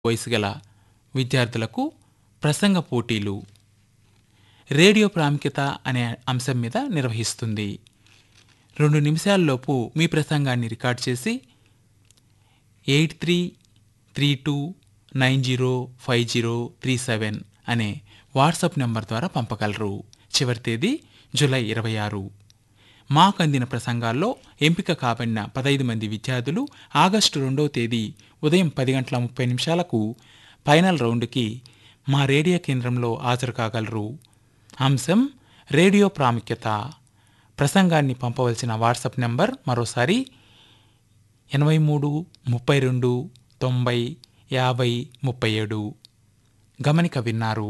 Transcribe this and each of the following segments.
వయసు గల విద్యార్థులకు ప్రసంగ పోటీలు రేడియో ప్రాముఖ్యత అనే అంశం మీద నిర్వహిస్తుంది రెండు నిమిషాల్లోపు మీ ప్రసంగాన్ని రికార్డ్ చేసి eight three three two nine zero five zero three seven అనే వాట్సాప్ నెంబర్ ద్వారా పంపగలరు చివరి తేదీ జూలై ఇరవై ఆరు మాకు అందిన ప్రసంగాల్లో ఎంపిక కాబడిన పదైదు మంది విద్యార్థులు ఆగస్టు రెండవ తేదీ ఉదయం పది గంటల ముప్పై నిమిషాలకు ఫైనల్ రౌండ్కి మా రేడియో కేంద్రంలో హాజరు కాగలరు అంశం రేడియో ప్రాముఖ్యత ప్రసంగాన్ని పంపవలసిన వాట్సాప్ నెంబర్ మరోసారి ఎనభై మూడు ముప్పై రెండు తొంభై యాభై ముప్పై ఏడు గమనిక విన్నారు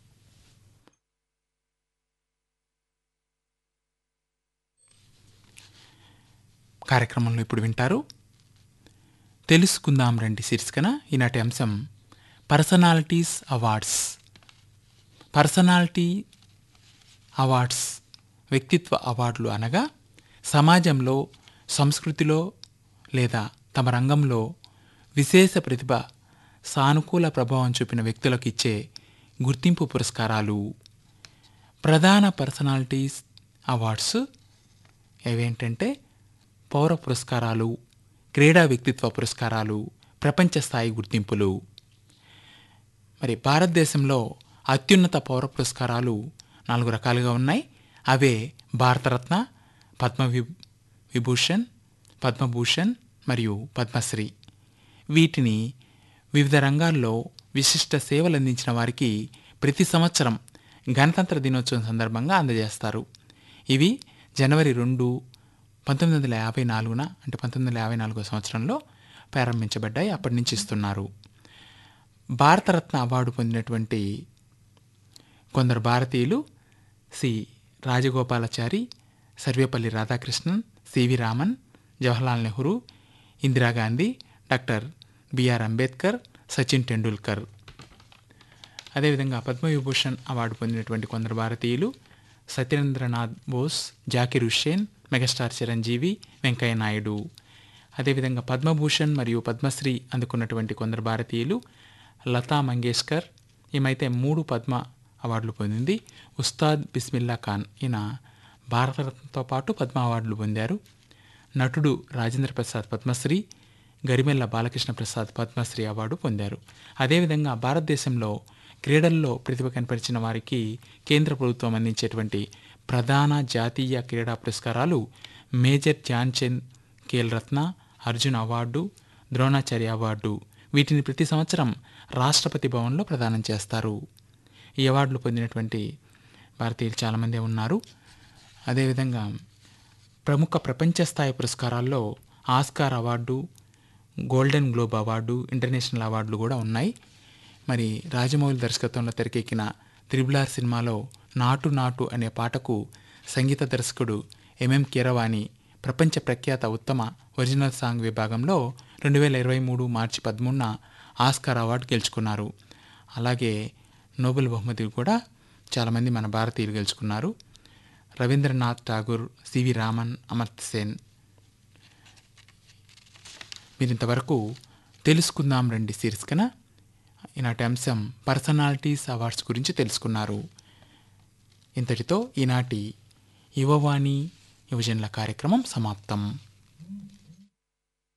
కార్యక్రమంలో ఇప్పుడు వింటారు తెలుసుకుందాం రండి శీర్షికన ఈనాటి అంశం పర్సనాలిటీస్ అవార్డ్స్ పర్సనాలిటీ అవార్డ్స్ వ్యక్తిత్వ అవార్డులు అనగా సమాజంలో సంస్కృతిలో లేదా తమ రంగంలో విశేష ప్రతిభ సానుకూల ప్రభావం చూపిన వ్యక్తులకు ఇచ్చే గుర్తింపు పురస్కారాలు ప్రధాన పర్సనాలిటీస్ అవార్డ్స్ ఏవేంటంటే పౌర పురస్కారాలు క్రీడా వ్యక్తిత్వ పురస్కారాలు ప్రపంచ స్థాయి గుర్తింపులు మరి భారతదేశంలో అత్యున్నత పౌర పురస్కారాలు నాలుగు రకాలుగా ఉన్నాయి అవే భారతరత్న పద్మ వి విభూషణ్ పద్మభూషణ్ మరియు పద్మశ్రీ వీటిని వివిధ రంగాల్లో విశిష్ట సేవలు అందించిన వారికి ప్రతి సంవత్సరం గణతంత్ర దినోత్సవం సందర్భంగా అందజేస్తారు ఇవి జనవరి రెండు పంతొమ్మిది వందల యాభై నాలుగున అంటే పంతొమ్మిది వందల యాభై నాలుగో సంవత్సరంలో ప్రారంభించబడ్డాయి అప్పటి నుంచి ఇస్తున్నారు భారతరత్న అవార్డు పొందినటువంటి కొందరు భారతీయులు C Rajagopalachari Sarvepalli Radhakrishnan C V Raman Jawaharlal Nehru Indira Gandhi doctor B R Ambedkar Sachin Tendulkar అదేవిధంగా పద్మవిభూషణ్ అవార్డు పొందినటువంటి కొందరు భారతీయులు సత్యేంద్రనాథ్ బోస్ జాకిర్ హుస్సేన్ మెగాస్టార్ చిరంజీవి వెంకయ్య నాయుడు అదేవిధంగా పద్మభూషణ్ మరియు పద్మశ్రీ అందుకున్నటువంటి కొందరు భారతీయులు లతా మంగేష్కర్ ఈమెయితే మూడు పద్మ అవార్డులు పొందింది ఉస్తాద్ బిస్మిల్లా ఖాన్ ఈయన భారతరత్నతో పాటు పద్మ అవార్డులు పొందారు నటుడు రాజేంద్ర ప్రసాద్ పద్మశ్రీ గరిమెల్ల బాలకృష్ణ ప్రసాద్ పద్మశ్రీ అవార్డు పొందారు అదేవిధంగా భారతదేశంలో క్రీడల్లో ప్రతిభ కనపరిచిన వారికి కేంద్ర ప్రభుత్వం అందించేటువంటి ప్రధాన జాతీయ క్రీడా పురస్కారాలు major Dhyan Chand Khel Ratna Arjuna award Dronacharya award వీటిని ప్రతి సంవత్సరం రాష్ట్రపతి భవన్లో ప్రదానం చేస్తారు ఈ అవార్డులు పొందినటువంటి భారతీయులు చాలామంది ఉన్నారు అదేవిధంగా ప్రముఖ ప్రపంచ స్థాయి పురస్కారాల్లో Oscar award Golden Globe award international అవార్డులు కూడా ఉన్నాయి మరి రాజమౌళి దర్శకత్వంలో తెరకెక్కిన త్రిబులార్ సినిమాలో నాటు నాటు అనే పాటకు సంగీత దర్శకుడు ఎంఎం కీరవాణి ప్రపంచ ప్రఖ్యాత ఉత్తమ ఒరిజినల్ సాంగ్ విభాగంలో రెండు వేల ఇరవై మూడు మార్చి పదమూడున ఆస్కార్ అవార్డు గెలుచుకున్నారు అలాగే నోబెల్ బహుమతి కూడా చాలామంది మన భారతీయులు గెలుచుకున్నారు రవీంద్రనాథ్ ఠాగూర్ సివి రామన్ అమర్త్ సేన్ మీరు ఇంతవరకు తెలుసుకుందాం రండి శీర్షికన ఈనాటి అంశం పర్సనాలిటీస్ అవార్డ్స్ గురించి తెలుసుకున్నారు ఇంతటితో ఈనాటి యువవాణి యువజనుల కార్యక్రమం సమాప్తం